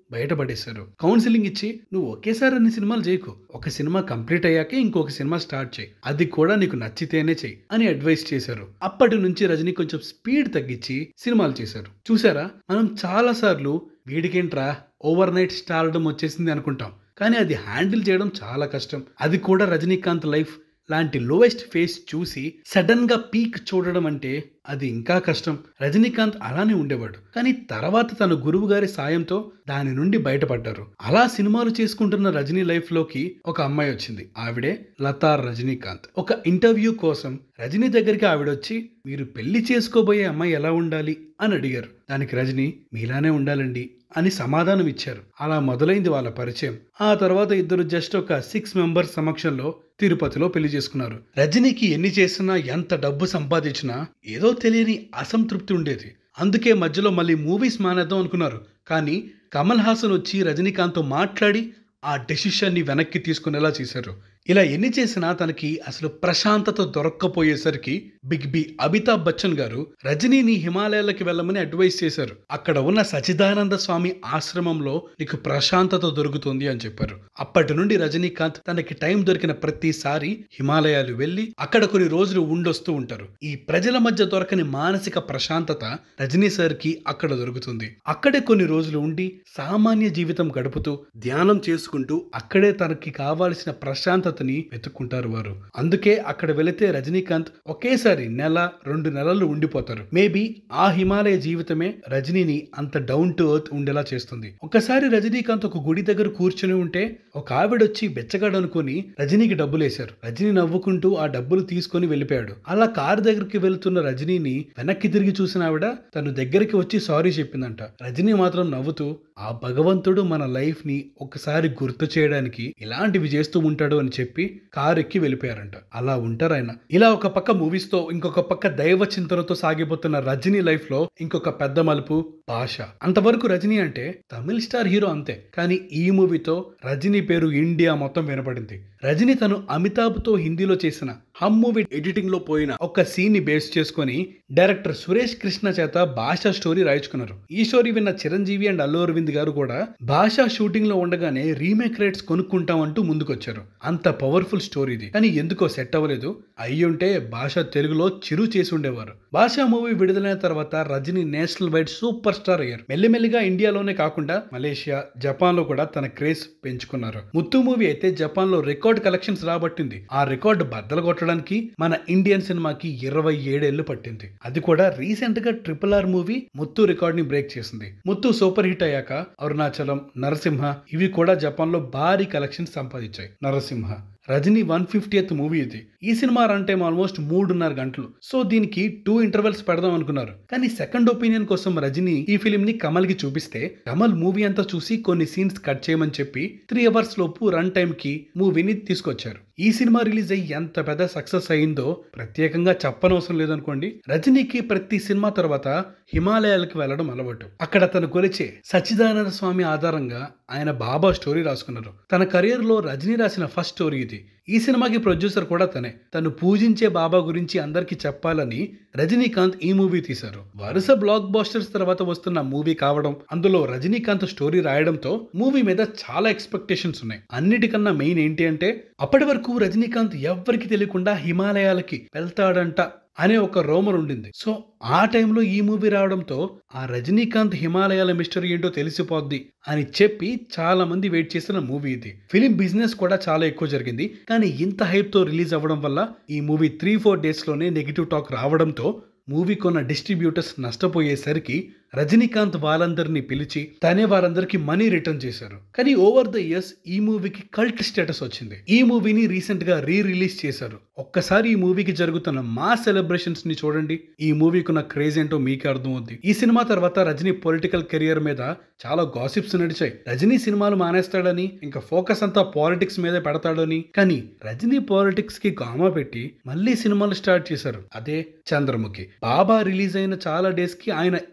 బయటపడేశారు కౌన్సిలింగ్ ఇచ్చి నువ్వు ఒకేసారి అన్ని సినిమాలు చేయకు ఒక సినిమా కంప్లీట్ అయ్యాకే ఇంకొక సినిమా స్టార్ట్ చేయి అది కూడా నీకు నచ్చితేనే చెయ్యి అని అడ్వైస్ చేశారు అప్పటి నుంచి రజనీ కొంచెం స్పీడ్ తగ్గించి సినిమాలు చేశారు చూసారా మనం చాలా సార్లు వీడికేంట్రా ఓవర్ నైట్ స్టార్డమ్ వచ్చేసింది అనుకుంటాం కానీ అది హ్యాండిల్ చేయడం చాలా కష్టం అది కూడా రజనీకాంత్ లైఫ్ లాంటి లోయెస్ట్ ఫేస్ చూసి సడన్ గా పీక్ చూడడం అంటే అది ఇంకా కష్టం రజనీకాంత్ అలానే ఉండేవాడు కానీ తర్వాత తన గురువు గారి సాయంతో దాని నుండి బయటపడ్డారు అలా సినిమాలు చేసుకుంటున్న రజనీ లైఫ్ లోకి ఒక అమ్మాయి వచ్చింది ఆవిడే లతా రజనీకాంత్ ఒక ఇంటర్వ్యూ కోసం రజనీ దగ్గరికి ఆవిడొచ్చి మీరు పెళ్లి చేసుకోబోయే అమ్మాయి ఎలా ఉండాలి అని అడిగారు దానికి రజనీ మీలానే ఉండాలండి అని సమాధానం ఇచ్చారు అలా మొదలైంది వాళ్ళ పరిచయం ఆ తర్వాత ఇద్దరు జస్ట్ ఒక సిక్స్ మెంబర్స్ సమక్షంలో తిరుపతిలో పెళ్లి చేసుకున్నారు రజనీకి ఎన్ని చేసినా ఎంత డబ్బు సంపాదించినా ఏదో తెలియని అసంతృప్తి ఉండేది అందుకే మధ్యలో మళ్ళీ మూవీస్ మానేద్దాం అనుకున్నారు కానీ కమల్ హాసన్ వచ్చి రజనీకాంత్తో మాట్లాడి ఆ డెసిషన్ని వెనక్కి తీసుకునేలా చేశారు ఇలా ఎన్ని చేసినా తనకి అసలు ప్రశాంతత దొరక్కపోయేసరికి బిగ్ బి అమితాబ్ బచ్చన్ గారు రజనీని హిమాలయాలకి వెళ్ళమని అడ్వైస్ చేశారు అక్కడ ఉన్న సచిదానంద స్వామి ఆశ్రమంలో నీకు ప్రశాంతత దొరుకుతుంది అని చెప్పారు అప్పటి నుండి రజనీకాంత్ తనకి టైం దొరికిన ప్రతిసారి హిమాలయాలు వెళ్లి అక్కడ కొన్ని రోజులు ఉండొస్తూ ఉంటారు ఈ ప్రజల మధ్య దొరకని మానసిక ప్రశాంతత రజనీ సార్ కి అక్కడ దొరుకుతుంది అక్కడే కొన్ని రోజులు ఉండి సామాన్య జీవితం గడుపుతూ ధ్యానం చేసుకుంటూ అక్కడే తనకి కావాల్సిన ప్రశాంతతని వెతుక్కుంటారు వారు అందుకే అక్కడ వెళితే రజనీకాంత్ ఒకేసారి నెల రెండు నెలలు ఉండిపోతారు మేబీ ఆ హిమాలయ జీవితమే రజనీని అంత డౌన్ టు ఎర్త్ ఉండేలా చేస్తుంది ఒకసారి రజనీకాంత్ ఒక గుడి దగ్గర కూర్చుని ఉంటే ఒక ఆవిడొచ్చి బెచ్చగాడు అనుకుని రజనీకి డబ్బులు వేశారు రజనీ నవ్వుకుంటూ ఆ డబ్బులు తీసుకొని వెళ్ళిపోయాడు అలా కారు దగ్గరికి వెళ్తున్న రజనీని వెనక్కి తిరిగి చూసిన ఆవిడ తను దగ్గరికి వచ్చి సారీ చెప్పిందంట రజనీ మాత్రం నవ్వుతూ ఆ భగవంతుడు మన లైఫ్ ని ఒకసారి గుర్తు చేయడానికి ఇలాంటివి చేస్తూ ఉంటాడు అని చెప్పి కారు ఎక్కి వెళ్ళిపోయారంట అలా ఉంటారు ఆయన ఇలా ఒక పక్క మూవీస్ తో ఇంకొక పక్క దైవ చింతనతో సాగిపోతున్న రజనీ లైఫ్ లో ఇంకొక పెద్ద మలుపు భాష అంతవరకు రజనీ అంటే తమిళ స్టార్ హీరో అంతే కానీ ఈ మూవీతో రజనీ పేరు ఇండియా మొత్తం వినపడింది రజనీ తను అమితాబ్ తో హిందీలో చేసిన హమ్ మూవీ ఎడిటింగ్ లో పోయిన ఒక సీన్ ని బేస్ చేసుకొని డైరెక్టర్ సురేష్ కృష్ణ చేత భాష స్టోరీ రాయించుకున్నారు ఈ స్టోరీ విన్న చిరంజీవి అండ్ అల్లు అరవింద్ గారు కూడా భాష షూటింగ్ లో ఉండగానే రీమేక్ రైట్స్ కొనుక్కుంటామంటూ ముందుకొచ్చారు అంత పవర్ఫుల్ స్టోరీ ఇది కానీ ఎందుకో సెట్ అవ్వలేదు అయ్యుంటే భాష తెలుగులో చిరు చేసి ఉండేవారు భాష మూవీ విడుదలైన తర్వాత Rajini national wide super star అయ్యారు మెల్లిమెల్లిగా ఇండియాలోనే కాకుండా మలేషియా జపాన్ లో కూడా తన క్రేజ్ పెంచుకున్నారు ముత్తు మూవీ అయితే జపాన్ లో రికార్డ్ కలెక్షన్స్ రాబట్టింది ఆ రికార్డు బద్దలు కొట్టడానికి మన ఇండియన్ సినిమాకి ఇరవై ఏడేళ్లు పట్టింది అది కూడా రీసెంట్ గా triple R movie Muthu record ని బ్రేక్ చేసింది ముత్తు సూపర్ హిట్ అయ్యాక అరుణాచలం నరసింహ ఇవి కూడా జపాన్ లో భారీ కలెక్షన్స్ సంపాదించాయి Narasimha Rajini one fiftieth movie ఇది ఈ సినిమా రన్ టైం ఆల్మోస్ట్ మూడున్నర గంటలు సో దీనికి టూ ఇంటర్వెల్స్ పెడదాం అనుకున్నారు కానీ సెకండ్ ఒపీనియన్ కోసం రజనీ ఈ ఫిలిం ని కమల్ కి చూపిస్తే కమల్ మూవీ అంతా చూసి కొన్ని సీన్స్ కట్ చేయమని చెప్పి త్రీ అవర్స్ లోపు రన్ టైం కి మూవీని తీసుకొచ్చారు ఈ సినిమా రిలీజ్ అయ్యి ఎంత పెద్ద సక్సెస్ అయిందో ప్రత్యేకంగా చెప్పనవసరం లేదనుకోండి రజనీకి ప్రతి సినిమా తర్వాత హిమాలయాలకు వెళ్ళడం అలవాటు అక్కడ తను కొలిచే సచ్చిదానంద స్వామి ఆధారంగా ఆయన బాబా స్టోరీ రాసుకున్నారు తన కెరియర్ లో రజనీ రాసిన ఫస్ట్ స్టోరీ ఇది ఈ సినిమాకి ప్రొడ్యూసర్ కూడా తనే తను పూజించే బాబా గురించి అందరికీ చెప్పాలని రజనీకాంత్ ఈ మూవీ తీశారు వరుస బ్లాక్ బాస్టర్స్ తర్వాత వస్తున్న మూవీ కావడం అందులో రజనీకాంత్ స్టోరీ రాయడంతో మూవీ మీద చాలా ఎక్స్పెక్టేషన్స్ ఉన్నాయి అన్నిటికన్నా మెయిన్ ఏంటి అంటే అప్పటి వరకు రజనీకాంత్ ఎవ్వరికి తెలియకుండా హిమాలయాలకి వెళ్తాడంట అనే ఒక రోమర్ ఉండింది సో ఆ టైంలో ఈ మూవీ రావడంతో ఆ రజనీకాంత్ హిమాలయాల మిస్టరీ ఏంటో తెలిసిపోద్ది అని చెప్పి చాలా మంది వెయిట్ చేసిన మూవీ ఇది ఫిలిం బిజినెస్ కూడా చాలా ఎక్కువ జరిగింది కానీ ఇంత హైప్ తో రిలీజ్ అవ్వడం వల్ల ఈ మూవీ త్రీ ఫోర్ డేస్ లోనే నెగిటివ్ టాక్ రావడంతో మూవీ కొన్న డిస్ట్రిబ్యూటర్స్ నష్టపోయేసరికి రజనీకాంత్ వాళ్ళందరినీ పిలిచి తనే వారందరికీ మనీ రిటర్న్ చేశారు కానీ ఓవర్ ద ఇయర్స్ ఈ మూవీకి కల్ట్ స్టేటస్ వచ్చింది ఈ మూవీని రీసెంట్ గా రీ రిలీజ్ చేశారు ఒక్కసారి ఈ మూవీకి జరుగుతున్న మా సెలబ్రేషన్స్ ని చూడండి ఈ మూవీకి ఉన్న క్రేజ్ ఏంటో మీకే అర్థమవుద్ది ఈ సినిమా తర్వాత రజనీ పొలిటికల్ కెరియర్ మీద చాలా గాసిప్స్ నడిచాయి రజనీ సినిమాలు మానేస్తాడని ఇంకా ఫోకస్ అంతా పాలిటిక్స్ మీదే పెడతాడని కానీ రజనీ పాలిటిక్స్ కి గామా పెట్టి మళ్ళీ సినిమాలు స్టార్ట్ చేశారు అదే చంద్రముఖి బాబా రిలీజ్ అయిన చాలా డేస్ కి ఆయన ఈ మూవీ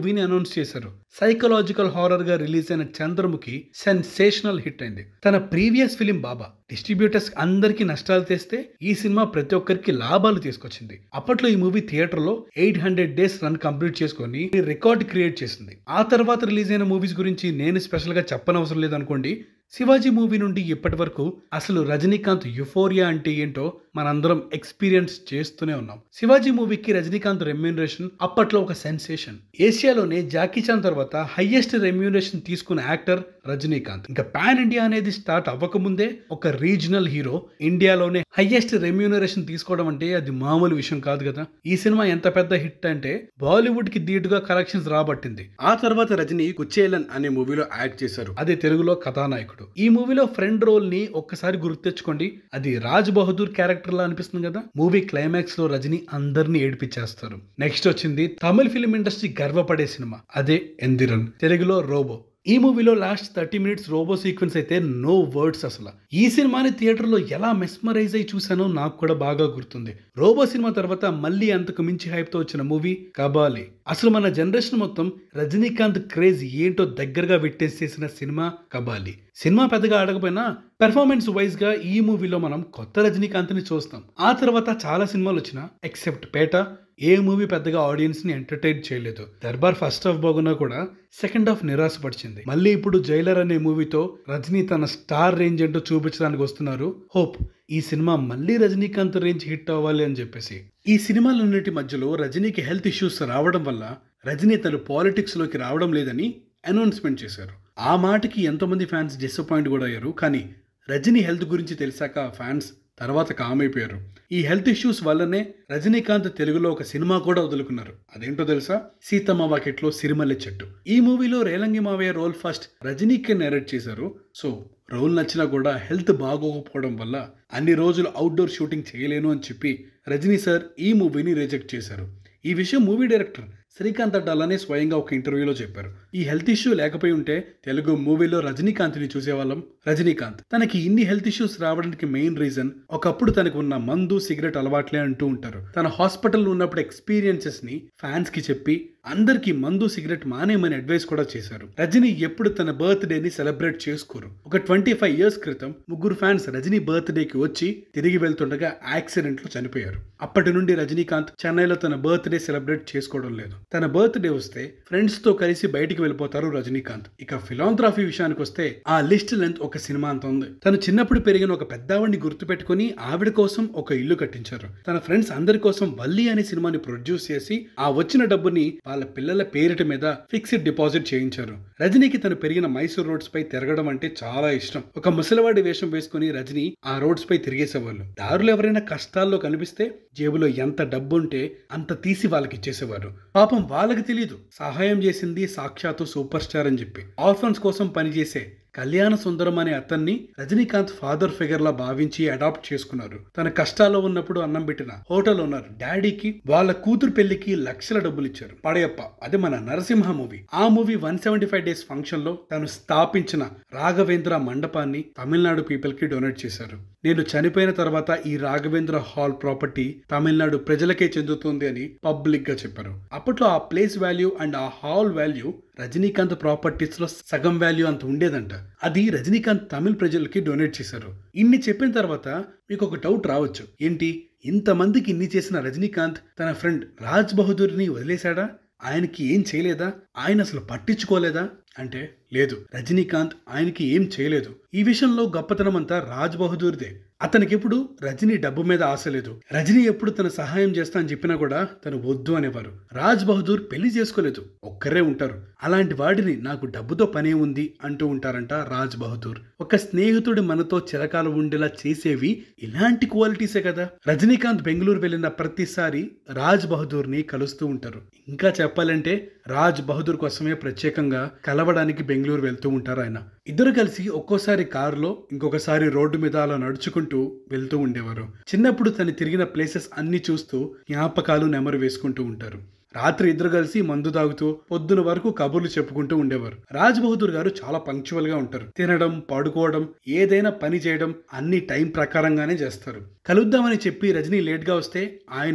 మూవీని అనౌన్స్ చేశారు సైకలాజికల్ హారర్ గా రిలీజ్ అయిన చంద్రముఖి సెన్సేషనల్ హిట్ అయింది తన ప్రీవియస్ ఫిలిం బాబా డిస్ట్రిబ్యూటర్స్ అందరికీ నష్టాలు తెస్తే ఈ సినిమా ప్రతి ఒక్కరికి లాభాలు తీసుకొచ్చింది అప్పట్లో ఈ మూవీ థియేటర్ లో eight hundred days run complete చేసుకొని రికార్డ్ క్రియేట్ చేసింది ఆ తర్వాత రిలీజ్ అయిన మూవీస్ గురించి నేను స్పెషల్ గా చెప్పనవసరం లేదనుకోండి శివాజీ మూవీ నుండి ఇప్పటి వరకు అసలు రజనీకాంత్ యుఫోరియా అంటే ఏంటో మనందరం ఎక్స్పీరియన్స్ చేస్తూనే ఉన్నాం శివాజీ మూవీకి రజనీకాంత్ రెమ్యూనరేషన్ అప్పట్లో ఒక సెన్సేషన్ ఏషియాలోనే జాకీ చాన్ తర్వాత హైయెస్ట్ రెమ్యూనరేషన్ తీసుకున్న యాక్టర్ రజనీకాంత్ ఇంకా పాన్ ఇండియా అనేది స్టార్ట్ అవ్వకముందే ఒక రీజనల్ హీరో ఇండియాలోనే హైయెస్ట్ రెమ్యూనరేషన్ తీసుకోవడం అంటే అది మామూలు విషయం కాదు కదా ఈ సినిమా ఎంత పెద్ద హిట్ అంటే బాలీవుడ్ కి ధీటుగా కలెక్షన్స్ రాబట్టింది ఆ తర్వాత రజనీ కుచేలన్ అనే మూవీలో యాక్ట్ చేశారు అదే తెలుగులో కథానాయకుడు ఈ మూవీలో ఫ్రెండ్ రోల్ ని ఒక్కసారి గుర్తు తెచ్చుకోండి అది రాజ్ బహదూర్ క్యారెక్టర్ లా అనిపిస్తుంది కదా మూవీ క్లైమాక్స్ లో రజనీ అందరినీ ఏడిపించేస్తారు నెక్స్ట్ వచ్చింది తమిళ ఫిల్మ్ ఇండస్ట్రీ గర్వపడే సినిమా అదే ఎందిరన్ తెలుగులో రోబో ఈ మూవీలో last thirty minutes robo sequence అయితే నో వర్డ్స్ అసలు ఈ సినిమాని థియేటర్లో ఎలా మెస్మరైజ్ అయి చూసానో నాకు కూడా బాగా గుర్తుంది రోబో సినిమా తర్వాత మళ్ళీ అంతకు మించి హైప్తో వచ్చిన మూవీ కబాలి అసలు మన జనరేషన్ మొత్తం రజనీకాంత్ క్రేజ్ ఏంటో దగ్గరగా విట్టేసేసిన సినిమా కబాలి సినిమా పెద్దగా ఆడకపోయినా పెర్ఫార్మెన్స్ వైజ్ గా ఈ మూవీలో మనం కొత్త రజనీకాంత్ ని చూస్తాం ఆ తర్వాత చాలా సినిమాలు వచ్చినా ఎక్సెప్ట్ పేట ఏ మూవీ పెద్దగా ఆడియన్స్ ని ఎంటర్టైన్ చేయలేదు దర్బార్ ఫస్ట్ హాఫ్ బాగున్నా కూడా సెకండ్ హాఫ్ నిరాశపరిచింది మళ్ళీ ఇప్పుడు జైలర్ అనే మూవీతో రజనీ తన స్టార్ రేంజ్ ఏంటో చూపించడానికి వస్తున్నారు హోప్ ఈ సినిమా మళ్ళీ రజనీకాంత్ రేంజ్ హిట్ అవ్వాలి అని చెప్పేసి ఈ సినిమాలన్నిటి మధ్యలో రజనీకి హెల్త్ ఇష్యూస్ రావడం వల్ల రజనీ తను పాలిటిక్స్ లోకి రావడం లేదని అనౌన్స్మెంట్ చేశారు ఆ మాటకి ఎంతోమంది ఫ్యాన్స్ డిసప్పాయింట్ కూడా అయ్యారు కానీ రజనీ హెల్త్ గురించి తెలిసాక ఫ్యాన్స్ తర్వాత కామ్ అయిపోయారు ఈ హెల్త్ ఇష్యూస్ వల్లనే రజనీకాంత్ తెలుగులో ఒక సినిమా కూడా వదులుకున్నారు అదేంటో తెలుసా సీతమ్మ వాకిట్లో సిరిమల్లె చెట్టు ఈ మూవీలో రేలంగి మావయ్య రోల్ ఫస్ట్ రజనీకి నెరేట్ చేశారు సో రోల్ నచ్చినా కూడా హెల్త్ బాగోకపోవడం వల్ల అన్ని రోజులు అవుట్డోర్ షూటింగ్ చేయలేను అని చెప్పి రజనీ సార్ ఈ మూవీని రిజెక్ట్ చేశారు ఈ విషయం మూవీ డైరెక్టర్ శ్రీకాంత్ అడ్డాలనే స్వయంగా ఒక ఇంటర్వ్యూలో చెప్పారు ఈ హెల్త్ ఇష్యూ లేకపోయి ఉంటే తెలుగు మూవీలో రజనీకాంత్ని చూసేవాళ్ళం రజనీకాంత్ తనకి ఇన్ని హెల్త్ ఇష్యూస్ రావడానికి మెయిన్ రీజన్ ఒకప్పుడు తనకు ఉన్న మందు సిగరెట్ అలవాట్లే అంటూ ఉంటారు తన హాస్పిటల్ ఉన్నప్పుడు ఎక్స్పీరియన్సెస్ ని ఫ్యాన్స్ కి చెప్పి అందరికీ మందు సిగరెట్ మానేయమని అడ్వైస్ కూడా చేశారు రజనీ ఎప్పుడు తన బర్త్డే ని సెలబ్రేట్ చేసుకోరు ఒక ట్వంటీ ఫైవ్ ఇయర్స్ క్రితం ముగ్గురు ఫ్యాన్స్ రజనీ బర్త్డేకి వచ్చి తిరిగి వెళ్తుండగా యాక్సిడెంట్ లో చనిపోయారు అప్పటి నుండి రజనీకాంత్ చెన్నైలో తన బర్త్డే సెలబ్రేట్ చేసుకోవడం లేదు తన బర్త్డే వస్తే ఫ్రెండ్స్ తో కలిసి బయటికి వెళ్ళిపోతారు రజనీకాంత్ ఇక ఫిలాంథ్రఫీ విషయానికి వస్తే ఆ లిస్ట్ లెంత్ ఒక సినిమా అంత ఉంది తను చిన్నప్పుడు పెరిగిన ఒక పెద్దవాడిని గుర్తుపెట్టుకుని ఆవిడ కోసం ఒక ఇల్లు కట్టించారు తన ఫ్రెండ్స్ అందరి కోసం వల్లి అనే సినిమాని ప్రొడ్యూస్ చేసి ఆ వచ్చిన డబ్బుని వాళ్ళ పిల్లల పేరిట మీద ఫిక్స్డ్ డిపాజిట్ చేయించారు రజనీకి తను పెరిగిన మైసూర్ రోడ్స్ పై తిరగడం అంటే చాలా ఇష్టం ఒక ముసలివాడి వేషం వేసుకుని రజనీ ఆ రోడ్స్ పై తిరిగేసేవాళ్ళు దారులు ఎవరైనా కష్టాల్లో కనిపిస్తే జేబులో ఎంత డబ్బు ఉంటే అంత తీసి వాళ్ళకి ఇచ్చేసేవారు పాపం వాళ్ళకి తెలియదు సహాయం చేసింది సాక్షాత్తు సూపర్ స్టార్ అని చెప్పి ఆర్ఫన్స్ కోసం పనిచేసే కళ్యాణ సుందరం అనే అతన్ని రజనీకాంత్ ఫాదర్ ఫిగర్ లా భావించి అడాప్ట్ చేసుకున్నారు తన కష్టాల్లో ఉన్నప్పుడు అన్నం పెట్టిన హోటల్ ఉన్నారు డాడీకి వాళ్ళ కూతురు పెళ్లికి లక్షల డబ్బులు ఇచ్చారు పడయప్ప అది మన నరసింహ మూవీ ఆ movie one seventy five days function లో తను స్థాపించిన రాఘవేంద్ర మండపాన్ని తమిళనాడు పీపుల్ కి డొనేట్ చేశారు నేను చనిపోయిన తర్వాత ఈ రాఘవేంద్ర హాల్ ప్రాపర్టీ తమిళనాడు ప్రజలకే చెందుతుంది అని పబ్లిక్ గా చెప్పారు అప్పట్లో ఆ ప్లేస్ వాల్యూ అండ్ ఆ హాల్ వాల్యూ రజనీకాంత్ ప్రాపర్టీస్ లో సగం వాల్యూ అంత ఉండేదంట అది రజనీకాంత్ తమిళ ప్రజలకి డొనేట్ చేశారు ఇన్ని చెప్పిన తర్వాత మీకు ఒక డౌట్ రావచ్చు ఏంటి ఇంతమందికి ఇన్ని చేసిన రజనీకాంత్ తన ఫ్రెండ్ రాజ్ బహదూర్ని వదిలేశాడా ఆయనకి ఏం చేయలేదా ఆయన అసలు పట్టించుకోలేదా అంటే లేదు రజనీకాంత్ ఆయనకి ఏం చేయలేదు ఈ విషయంలో గొప్పతనం అంతా రాజ్ బహదూర్దే అతనికి ఎప్పుడు రజనీ డబ్బు మీద ఆశ లేదు రజనీ ఎప్పుడు తన సహాయం చేస్తా అని చెప్పినా కూడా తను వద్దు అనేవారు రాజ్ బహదూర్ పెళ్లి చేసుకోలేదు ఒక్కరే ఉంటారు అలాంటి వాడిని నాకు డబ్బుతో పనే ఉంది అంటూ ఉంటారంట రాజ్ బహదూర్ ఒక స్నేహితుడి మనతో చిరకాలం ఉండేలా చేసేవి ఇలాంటి క్వాలిటీసే కదా రజనీకాంత్ బెంగళూరు వెళ్ళిన ప్రతిసారి రాజ్ బహదూర్ ని కలుస్తూ ఉంటారు ఇంకా చెప్పాలంటే రాజ్ బహదూర్ కోసమే ప్రత్యేకంగా కలవడానికి బెంగళూరు వెళ్తూ ఉంటారు ఆయన ఇద్దరు కలిసి ఒక్కోసారి కారులో ఇంకొకసారి రోడ్డు మీద అలా నడుచుకుంటూ వెళ్తూ ఉండేవారు చిన్నప్పుడు తను తిరిగిన ప్లేసెస్ అన్ని చూస్తూ జ్ఞాపకాలు నెమరు వేసుకుంటూ ఉంటారు రాత్రి ఇద్దరు కలిసి మందు తాగుతూ పొద్దున వరకు కబుర్లు చెప్పుకుంటూ ఉండేవారు రాజ్ బహదూర్ గారు చాలా పంక్చువల్ గా ఉంటారు తినడం పడుకోవడం ఏదైనా పని చేయడం అన్ని టైం ప్రకారంగానే చేస్తారు కలుద్దామని చెప్పి రజనీ లేట్ గా వస్తే ఆయన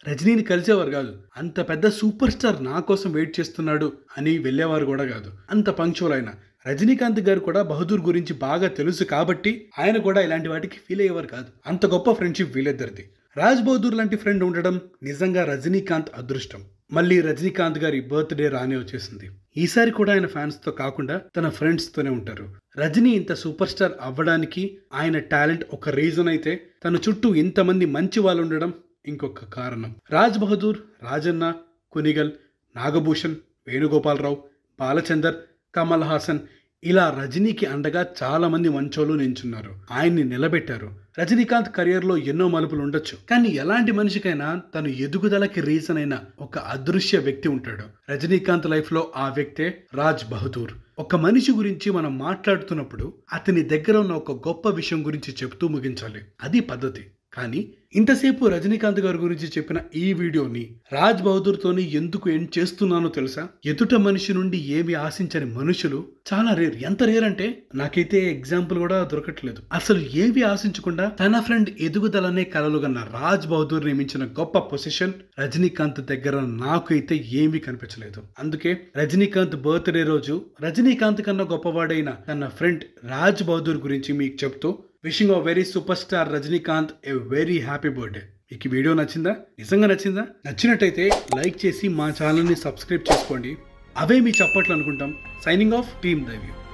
రజనీని కలిసేవారు కాదు అంత పెద్ద సూపర్ స్టార్ నా కోసం వెయిట్ చేస్తున్నాడు అని వెళ్ళేవారు కూడా కాదు అంత పంక్చువల్ ఆయన రజనీకాంత్ గారు కూడా బహదూర్ గురించి బాగా తెలుసు కాబట్టి ఆయన కూడా ఇలాంటి వాటికి ఫీల్ అయ్యేవారు కాదు అంత గొప్ప ఫ్రెండ్షిప్ వీళ్ళిద్దరిది రాజ్ బహదూర్ లాంటి ఫ్రెండ్ ఉండడం నిజంగా రజనీకాంత్ అదృష్టం మళ్ళీ రజనీకాంత్ గారి బర్త్డే రానే వచ్చేసింది ఈసారి కూడా ఆయన ఫ్యాన్స్ తో కాకుండా తన ఫ్రెండ్స్ తోనే ఉంటారు రజనీ ఇంత సూపర్ స్టార్ అవ్వడానికి ఆయన టాలెంట్ ఒక రీజన్ అయితే తన చుట్టూ ఇంతమంది మంచి వాళ్ళు ఉండడం ఇంకొక కారణం రాజ్ బహదూర్ రాజన్న కునిగల్ నాగభూషణ్ వేణుగోపాలరావు బాలచందర్ కమల్ హాసన్ ఇలా రజనీకి అండగా చాలా మంది మంచోళ్ళు నించున్నారు ఆయన్ని నిలబెట్టారు రజనీకాంత్ కెరియర్లో ఎన్నో మలుపులు ఉండొచ్చు కానీ ఎలాంటి మనిషికైనా తను ఎదుగుదలకి రీజన్ అయిన ఒక అదృశ్య వ్యక్తి ఉంటాడు రజనీకాంత్ లైఫ్ లో ఆ వ్యక్తే రాజ్ బహదూర్ ఒక మనిషి గురించి మనం మాట్లాడుతున్నప్పుడు అతని దగ్గర ఉన్న ఒక గొప్ప విషయం గురించి చెప్తూ ముగించాలి అది పద్ధతి కానీ ఇంతసేపు రజనీకాంత్ గారి గురించి చెప్పిన ఈ వీడియోని రాజ్ బహదూర్ తోని ఎందుకు ఎండ్ చేస్తున్నానో తెలుసా ఎదుట మనిషి నుండి ఏమి ఆశించని మనుషులు చాలా రేర్ ఎంత రేర్ అంటే నాకైతే ఎగ్జాంపుల్ కూడా దొరకట్లేదు అసలు ఏవి ఆశించకుండా తన ఫ్రెండ్ ఎదుగుదలనే కలలుగన్న రాజ్ బహదూర్ నియమించిన గొప్ప పొజిషన్ రజనీకాంత్ దగ్గర నాకైతే ఏమీ కనిపించలేదు అందుకే రజనీకాంత్ బర్త్డే రోజు రజనీకాంత్ కన్నా గొప్పవాడైన తన ఫ్రెండ్ రాజ్ బహదూర్ గురించి మీకు చెప్తూ wishing a very super star Rajinikanth a very happy birthday మీకు ఈ వీడియో నచ్చిందా నిజంగా నచ్చిందా నచ్చినట్టయితే లైక్ చేసి మా ఛానల్ని సబ్స్క్రైబ్ చేసుకోండి అవే మీ చప్పట్లు అనుకుంటాం సైనింగ్ ఆఫ్ టీమ్ దైవ్యూ